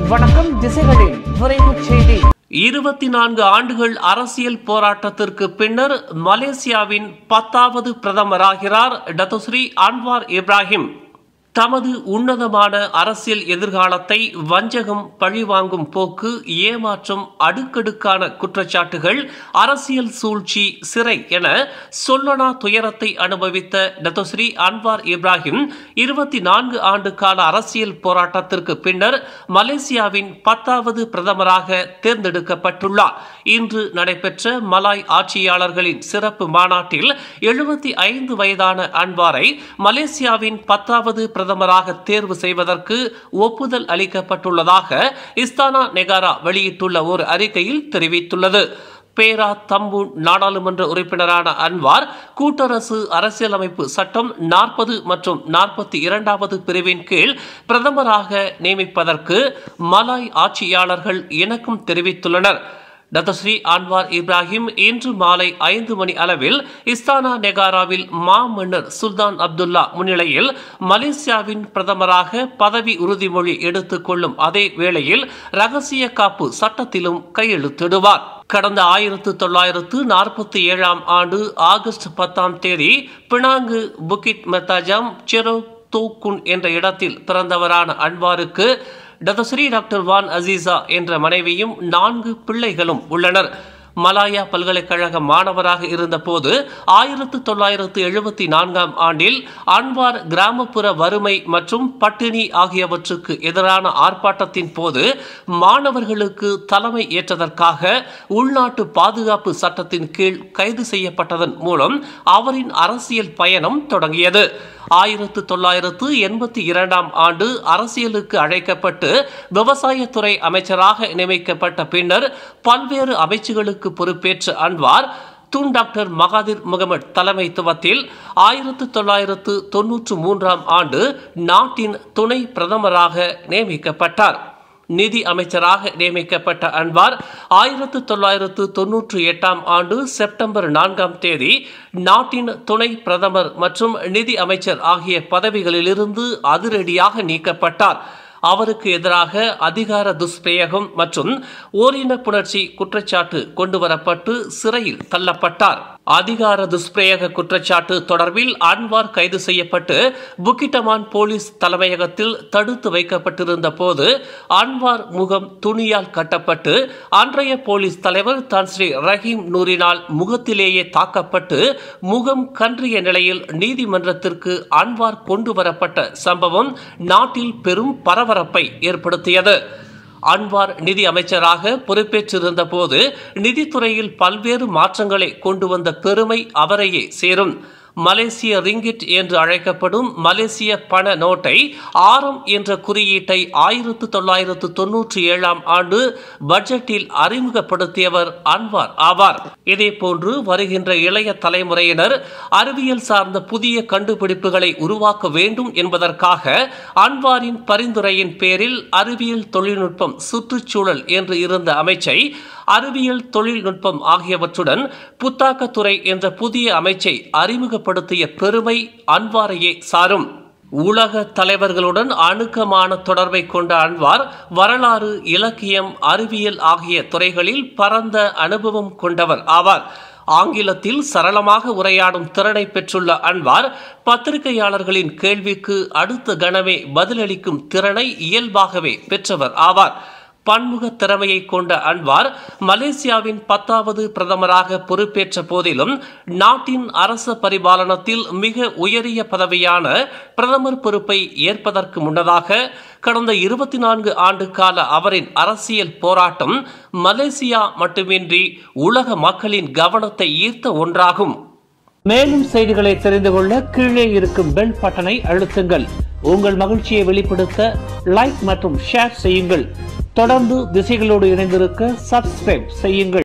வணக்கம் திசைகளின் விரைவுச் செய்தி இருபத்தி நான்கு ஆண்டுகள் அரசியல் போராட்டத்திற்கு பின்னர் மலேசியாவின் பத்தாவது பிரதமராகிறார் டத்துஸ்ரீ அன்வார் இப்ராஹிம் தமது உன்னதமான அரசியல் எதிர்காலத்தை வஞ்சகம் பழிவாங்கும் போக்கு ஏமாற்றம் அடுக்கடுக்கான குற்றச்சாட்டுகள் அரசியல் சூழ்ச்சி சிறை என சொல்லனா துயரத்தை அனுபவித்த டத்துஸ்ரீ அன்வார் இப்ராஹிம் இருபத்தி நான்கு ஆண்டு கால அரசியல் போராட்டத்திற்கு பின்னர் மலேசியாவின் பத்தாவது பிரதமராக தேர்ந்தெடுக்கப்பட்டுள்ளார் இன்று நடைபெற்ற மலாய் ஆட்சியாளர்களின் சிறப்பு மாநாட்டில் எழுபத்தி ஐந்து வயதான அன்வாரை மலேசியாவின் பத்தாவது பிரதமராக தேர்வு செய்வதற்கு ஒப்புதல் அளிக்கப்பட்டுள்ளதாக இஸ்தானா நெகாரா வெளியிட்டுள்ள ஒரு அறிக்கையில் தெரிவித்துள்ளது பேரா தம்பு நாடாளுமன்ற உறுப்பினரான அன்வார் கூட்டரசு அரசியலமைப்பு சட்டம் நாற்பது மற்றும் நாற்பத்தி இரண்டாவது பிரிவின் கீழ் பிரதமராக நியமிப்பதற்கு மலாய் ஆட்சியாளர்கள் இணக்கம் தெரிவித்துள்ளனர் டத்தஸ்ரீ அன்வார் இப்ராஹிம் இன்று மாலை ஐந்து மணி அளவில் இஸ்தானா நெகாராவில் மா மன்னர் சுல்தான் அப்துல்லா முன்னிலையில் மலேசியாவின் பிரதமராக பதவி உறுதிமொழி எடுத்துக் கொள்ளும் அதே வேளையில் ரகசிய காப்பு சட்டத்திலும் கையெழுத்திடுவார் கடந்த ஆயிரத்து தொள்ளாயிரத்து நாற்பத்தி ஏழாம் ஆண்டு ஆகஸ்ட் பத்தாம் தேதி Penang Bukit Mertajam Cherok Tokun என்ற இடத்தில் பிறந்தவரான அன்வாருக்கு டதஸ்ரீ டாக்டர் வான் அசீசா என்ற மனைவியும் நான்கு பிள்ளைகளும் உள்ளனர் மலாயா பல்கலைக்கழக மாணவராக இருந்தபோது ஆயிரத்து தொள்ளாயிரத்து எழுபத்தி நான்காம் ஆண்டில் அன்வார் கிராமப்புற வறுமை மற்றும் பட்டினி ஆகியவற்றுக்கு எதிரான ஆர்ப்பாட்டத்தின் போது மாணவர்களுக்கு தலைமை ஏற்றதற்காக உள்நாட்டு பாதுகாப்பு சட்டத்தின் கீழ் கைது செய்யப்பட்டதன் மூலம் அவரின் அரசியல் பயணம் தொடங்கியது ஆயிரத்து தொள்ளாயிரத்து எண்பத்தி இரண்டாம் ஆண்டு அரசியலுக்கு அழைக்கப்பட்டு விவசாயத்துறை அமைச்சராக நியமிக்கப்பட்ட பின்னர் பல்வேறு அமைச்சுகளுக்கு பொறுப்பேற்ற Anwar Tun doctor Mahathir Mohamad தலைமைத்துவத்தில் ஆயிரத்து தொள்ளாயிரத்து தொன்னூற்று மூன்றாம் ஆண்டு நாட்டின் துணை பிரதமராக நியமிக்கப்பட்டார் நிதி அமைச்சராக நியமிக்கப்பட்ட அன்வார் ஆயிரத்து தொள்ளாயிரத்து தொன்னூற்றி எட்டாம் ஆண்டு செப்டம்பர் நான்காம் தேதி நாட்டின் துணை பிரதமர் மற்றும் நிதி அமைச்சர் ஆகிய பதவிகளிலிருந்து அதிரடியாக நீக்கப்பட்டார் அவருக்கு எதிராக அதிகார துஷ்பிரயோகம் மற்றும் ஓரின புணர்ச்சி குற்றச்சாட்டு கொண்டுவரப்பட்டு சிறையில் தள்ளப்பட்டார் அதிகார துஷ்பிரயோக குற்றச்சாட்டு தொடர்பில் அன்வார் கைது செய்யப்பட்டு புக்கிட்டமான் போலீஸ் தலைமையகத்தில் தடுத்து வைக்கப்பட்டிருந்த போது அன்வார் முகம் துணியால் கட்டப்பட்டு அன்றைய போலீஸ் தலைவர் தான் ஸ்ரீ ரஹீம் நூரினால் முகத்திலேயே தாக்கப்பட்டு முகம் கன்றிய நிலையில் நீதிமன்றத்திற்கு அன்வார் கொண்டு வரப்பட்ட சம்பவம் நாட்டில் பெரும் பரபரப்பை ஏற்படுத்தியது அன்வார் நிதி அமைச்சராக பொறுப்பேற்றிருந்த போது நிதித்துறையில் பல்வேறு மாற்றங்களை கொண்டு வந்த பெருமை அவரையே சேரும் மலேசிய ரிங்கிட் என்று அழைக்கப்படும் மலேசிய பண நோட்டை ஆரம் என்ற குறியீட்டை ஆயிரத்து தொள்ளாயிரத்து தொன்னூற்றி ஏழாம் ஆண்டு பட்ஜெட்டில் அறிமுகப்படுத்தியவர் அன்வார் ஆவார் இதே போன்று வருகின்ற இளைய தலைமுறையினர் அறிவியல் சார்ந்த புதிய கண்டுபிடிப்புகளை உருவாக்க வேண்டும் என்பதற்காக அன்வாரின் பரிந்துரையின் பேரில் அறிவியல் தொழில்நுட்பம் சுற்றுச்சூழல் என்று இருந்த அமைச்சை அறிவியல் தொழில்நுட்பம் ஆகியவற்றுடன் புத்தாக்கத்துறை என்ற புதிய அமைச்சை அறிமுகப்படுத்திய பெருமை அன்வாரையே சாரும் உலக தலைவர்களுடன் அணுக்கமான தொடர்பை கொண்ட அன்வார் வரலாறு இலக்கியம் அறிவியல் ஆகிய துறைகளில் பரந்த அனுபவம் கொண்டவர் ஆவார் ஆங்கிலத்தில் சரளமாக உரையாடும் திறனை பெற்றுள்ள அன்வார் பத்திரிகையாளர்களின் கேள்விக்கு அடுத்த கணமே பதிலளிக்கும் திறனை இயல்பாகவே பெற்றவர் ஆவார் பன்முக திறமையை கொண்ட அன்வார் மலேசியாவின் பத்தாவது பிரதமராக பொறுப்பேற்ற போதிலும் நாட்டின் அரச பரிபாலனத்தில் மிக உயரிய பதவியான பிரதமர் பொறுப்பை ஏற்பதற்கு முன்னதாக கடந்த இருபத்தி நான்கு ஆண்டு கால அவரின் அரசியல் போராட்டம் மலேசியா மட்டுமின்றி உலக மக்களின் கவனத்தை ஈர்த்த ஒன்றாகும் மேலும் செய்திகளை தெரிந்து கொள்ள கீழே இருக்கும் பெல் பட்டனை அழுத்துங்கள் உங்கள் மகிழ்ச்சியை வெளிப்படுத்த லைக் மற்றும் ஷேர் செய்யுங்கள் தொடர்ந்து திசைகளோடு இணைந்திருக்க சப்ஸ்கிரைப் செய்யுங்கள்